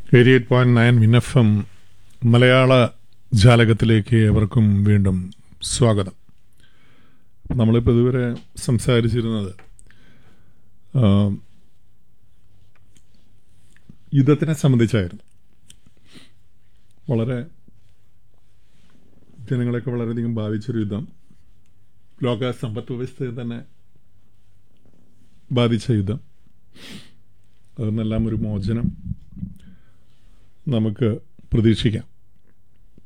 eighty eight point nine വിനഫം മലയാള ജാലകത്തിലേക്ക് ഏവർക്കും വീണ്ടും സ്വാഗതം നമ്മളിപ്പോൾ ഇതുവരെ സംസാരിച്ചിരുന്നത് ആ, യുദ്ധത്തിനെ സംബന്ധിച്ചായിരുന്നു വളരെ ജനങ്ങളെയൊക്കെ വളരെയധികം ബാധിച്ചൊരു യുദ്ധം ലോക സമ്പദ് വ്യവസ്ഥയെ തന്നെ ബാധിച്ച യുദ്ധം അതിൽ നിന്നെല്ലാം ഒരു മോചനം നമുക്ക് പ്രതീക്ഷിക്കാം